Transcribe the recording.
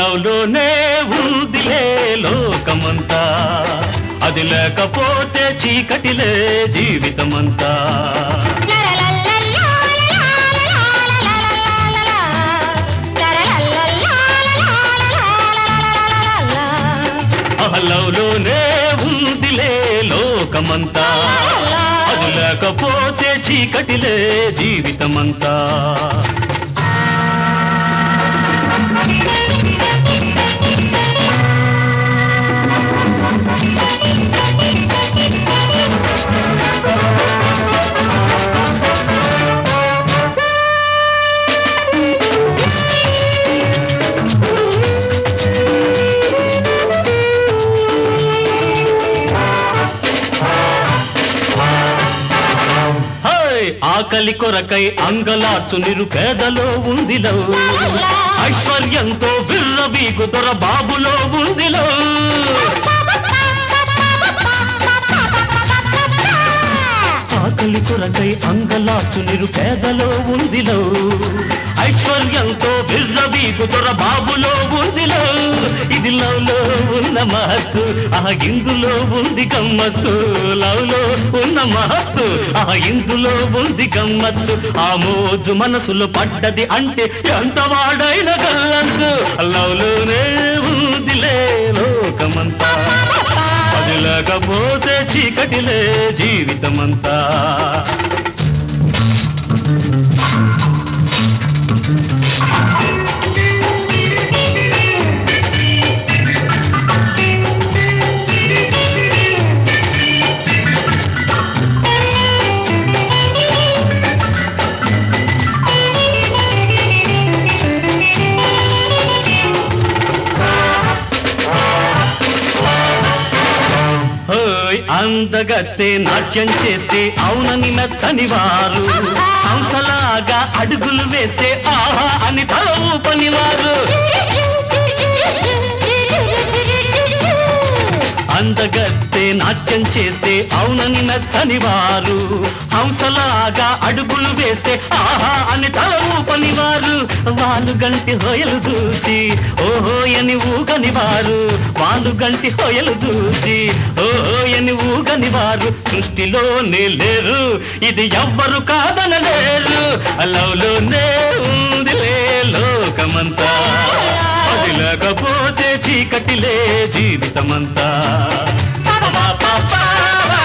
లవ్లోనే ఉందిలే లోకమంతా అది లేకపోతే చీకటిలే జీవితమంతా లవ్లోనే ఉందిలే లోకమంతా అది లేకపోతే చీకటిలే జీవితమంతా హై! ఆకలి కొరకై అంగలార్చు నిరుపేదలో ఉందిలో ఐశ్వర్యంతో విర్రబీగు దొర బాబులో ఉందిలో ఆకలి కొరకై అంగలార్చు నిరుపేదలో ఉందిలో ఐశ్వర్యంతో విర్రబీగు దొర బాబులో ఉందిలో ఇది లవ్లో ఉన్న మహత్తు ఆ ఇందులో ఉంది గమ్మత్తు లవ్లో ఉన్న మహత్తు ఆ ఇందులో ఉంది గమ్మత్తు ఆ మోజు మనసులో పడ్డది అంటే ఎంత వాడైన గల్లంతు లవ్లోనే ఉందిలే లోకమంతా అది లేకపోతే చీకటిలే జీవితమంతా ఓయ్ అందగత్తే నాట్యం చేస్తే అవునని నచ్చని వారు హంసలాగా అడుగులు వేస్తే ఆహా అని తల ఊపని వారు అందగత్తే నాట్యం చేస్తే అవునని నచ్చని వారు హంసలాగా అడుగులు వేస్తే ఆహా అని తల ఊపని వారు వాళ్ళు గంటి హోయలు దూచి ఓహో అని ఊగని వారు వాళ్ళు గంటి హోయలు దూచి ఓహో అని ఊగని వారు సృష్టిలోనే లేరు ఇది ఎవ్వరు కాదనలేరు లవ్లోనే ఉందిలే లోకమంతా అది లేకపోతే చీకటిలే జీవితమంతా